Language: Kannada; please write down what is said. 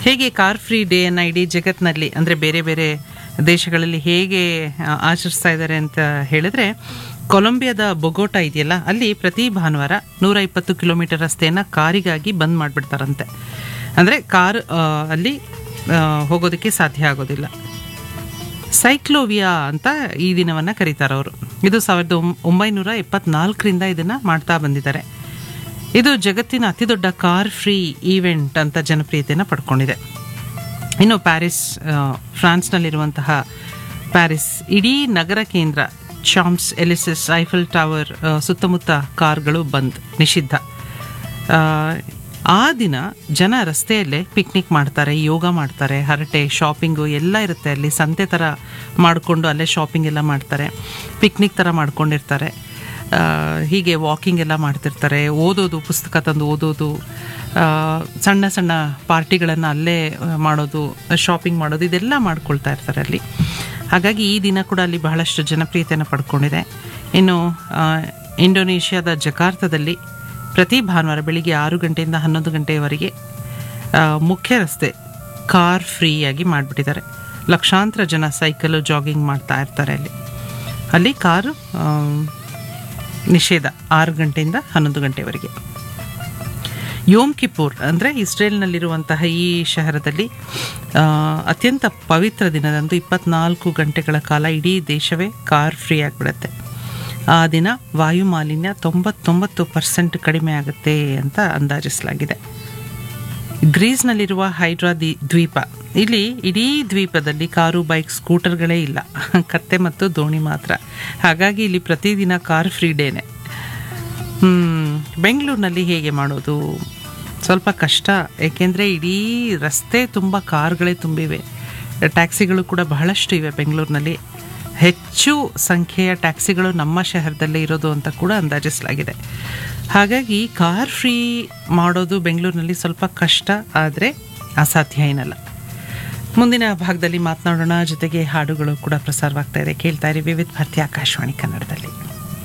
ಹೇಗೆ ಕಾರ್ ಫ್ರೀ ಡೇಯನ್ನು ಇಡೀ ಜಗತ್ತಿನಲ್ಲಿ ಅಂದರೆ ಬೇರೆ ಬೇರೆ ದೇಶಗಳಲ್ಲಿ ಹೇಗೆ ಆ, ಆಚರಿಸ್ತಾ ಇದ್ದಾರೆ ಅಂತ ಹೇಳಿದ್ರೆ ಕೊಲಂಬಿಯಾದ ಬೊಗೋಟಾ ಇದೆಯಲ್ಲ ಅಲ್ಲಿ ಪ್ರತಿ ಭಾನುವಾರ ನೂರ ಇಪ್ಪತ್ತು ಕಿಲೋಮೀಟರ್ ರಸ್ತೆಯನ್ನು ಕಾರಿಗಾಗಿ ಬಂದ್ ಮಾಡಿಬಿಡ್ತಾರಂತೆ ಅಂದರೆ ಕಾರ್ ಆ, ಅಲ್ಲಿ ಆ, ಹೋಗೋದಕ್ಕೆ ಸಾಧ್ಯ ಆಗೋದಿಲ್ಲ ಸೈಕ್ಲೋವಿಯಾ ಅಂತ ಈ ದಿನವನ್ನು ಕರೀತಾರೆ ಅವರು ಇದು ಸಾವಿರದ ಒಂಬ- ಒಂಬೈನೂರ ಎಪ್ಪತ್ನಾಲ್ಕರಿಂದ ಇದನ್ನು ಮಾಡ್ತಾ ಬಂದಿದ್ದಾರೆ ಇದು ಜಗತ್ತಿನ ಅತಿದೊಡ್ಡ ಕಾರ್ ಫ್ರೀ ಈವೆಂಟ್ ಅಂತ ಜನಪ್ರಿಯತೆಯನ್ನು ಪಡ್ಕೊಂಡಿದೆ ಇನ್ನು ಪ್ಯಾರಿಸ್ ಆ, ಫ್ರಾನ್ಸ್ನಲ್ಲಿರುವಂತಹ ಪ್ಯಾರಿಸ್ ಇಡೀ ನಗರ ಕೇಂದ್ರ ಚಾಮ್ಸ್ ಎಲಿಸಿಸ್ ಐಫಲ್ ಟವರ್ ಆ, ಸುತ್ತಮುತ್ತ ಕಾರ್ಗಳು ಬಂದ್ ನಿಷಿದ್ಧ ಆ, ಆ ದಿನ ಜನ ರಸ್ತೆಯಲ್ಲೇ ಪಿಕ್ನಿಕ್ ಮಾಡ್ತಾರೆ ಯೋಗ ಮಾಡ್ತಾರೆ ಹರಟೆ ಶಾಪಿಂಗು ಎಲ್ಲ ಇರುತ್ತೆ ಅಲ್ಲಿ ಸಂತೆ ಥರ ಮಾಡಿಕೊಂಡು ಅಲ್ಲೇ ಶಾಪಿಂಗ್ ಎಲ್ಲ ಮಾಡ್ತಾರೆ ಪಿಕ್ನಿಕ್ ಥರ ಮಾಡ್ಕೊಂಡಿರ್ತಾರೆ ಆ, ಹೀಗೆ ವಾಕಿಂಗ್ ಎಲ್ಲ ಮಾಡ್ತಿರ್ತಾರೆ ಓದೋದು ಪುಸ್ತಕ ತಂದು ಓದೋದು ಆ, ಸಣ್ಣ ಸಣ್ಣ ಪಾರ್ಟಿಗಳನ್ನು ಅಲ್ಲೇ ಆ, ಮಾಡೋದು ಶಾಪಿಂಗ್ ಮಾಡೋದು ಇದೆಲ್ಲ ಮಾಡ್ಕೊಳ್ತಾ ಇರ್ತಾರೆ ಅಲ್ಲಿ ಹಾಗಾಗಿ ಈ ದಿನ ಕೂಡ ಅಲ್ಲಿ ಬಹಳಷ್ಟು ಜನಪ್ರಿಯತೆಯನ್ನು ಪಡ್ಕೊಂಡಿದೆ ಇನ್ನು ಆ, ಇಂಡೋನೇಷ್ಯಾದ ಜಕಾರ್ತದಲ್ಲಿ ಪ್ರತಿ ಭಾನುವಾರ ಬೆಳಿಗ್ಗೆ ಆರು ಗಂಟೆಯಿಂದ ಹನ್ನೊಂದು ಗಂಟೆಯವರೆಗೆ ಆ, ಮುಖ್ಯ ರಸ್ತೆ ಕಾರ್ ಫ್ರೀಯಾಗಿ ಮಾಡಿಬಿಟ್ಟಿದ್ದಾರೆ ಲಕ್ಷಾಂತರ ಜನ ಸೈಕಲು ಜಾಗಿಂಗ್ ಮಾಡ್ತಾ ಇರ್ತಾರೆ ಅಲ್ಲಿ ಅಲ್ಲಿ ಕಾರು ಆ, ನಿಷೇಧ ಆರು ಗಂಟೆಯಿಂದ ಹನ್ನೊಂದು ಗಂಟೆವರೆಗೆ ಯೋಮ್ ಕಿಪೂರ್ ಅಂದರೆ ಇಸ್ರೇಲ್ನಲ್ಲಿರುವಂತಹ ಈ ಶಹರದಲ್ಲಿ ಆ, ಅತ್ಯಂತ ಪವಿತ್ರ ದಿನದಂದು ಇಪ್ಪತ್ನಾಲ್ಕು ಗಂಟೆಗಳ ಕಾಲ ಇಡೀ ದೇಶವೇ ಕಾರ್ ಫ್ರೀ ಆಗಿಬಿಡುತ್ತೆ ಆ ದಿನ ವಾಯು ಮಾಲಿನ್ಯ ತೊಂಬತ್ತೊಂಬತ್ತು ಪರ್ಸೆಂಟ್ ಕಡಿಮೆ ಆಗುತ್ತೆ ಅಂತ ಅಂದಾಜಿಸಲಾಗಿದೆ ಗ್ರೀಸ್ನಲ್ಲಿರುವ ಹೈಡ್ರಾ ದಿ ದ್ವೀಪ ಇಲ್ಲಿ ಇಡೀ ದ್ವೀಪದಲ್ಲಿ ಕಾರು ಬೈಕ್ ಸ್ಕೂಟರ್ಗಳೇ ಇಲ್ಲ ಕತ್ತೆ ಮತ್ತು ದೋಣಿ ಮಾತ್ರ ಹಾಗಾಗಿ ಇಲ್ಲಿ ಪ್ರತಿದಿನ ಕಾರ್ ಫ್ರೀ ಡೇನೆ ಹ್ಮ್, ಬೆಂಗಳೂರಿನಲ್ಲಿ ಹೇಗೆ ಮಾಡೋದು ಸ್ವಲ್ಪ ಕಷ್ಟ ಏಕೆಂದರೆ ಇಡೀ ರಸ್ತೆ ತುಂಬ ಕಾರ್ಗಳೇ ತುಂಬಿವೆ ಟ್ಯಾಕ್ಸಿಗಳು ಕೂಡ ಬಹಳಷ್ಟು ಇವೆ ಬೆಂಗಳೂರಿನಲ್ಲಿ ಹೆಚ್ಚು ಸಂಖ್ಯೆಯ ಟ್ಯಾಕ್ಸಿಗಳು ನಮ್ಮ ಶಹರದಲ್ಲೇ ಇರೋದು ಅಂತ ಕೂಡ ಅಂದಾಜಿಸಲಾಗಿದೆ ಹಾಗಾಗಿ ಕಾರ್ ಫ್ರೀ ಮಾಡೋದು ಬೆಂಗಳೂರಿನಲ್ಲಿ ಸ್ವಲ್ಪ ಕಷ್ಟ ಆದರೆ ಅಸಾಧ್ಯ ಏನಲ್ಲ ಮುಂದಿನ ಭಾಗದಲ್ಲಿ ಮಾತನಾಡೋಣ ಜೊತೆಗೆ ಹಾಡುಗಳು ಕೂಡ ಪ್ರಸಾರವಾಗ್ತಾ ಇದೆ ಕೇಳ್ತಾ ಇರಿ ವಿವಿಧ ಭಾರತಿ ಆಕಾಶವಾಣಿ ಕನ್ನಡದಲ್ಲಿ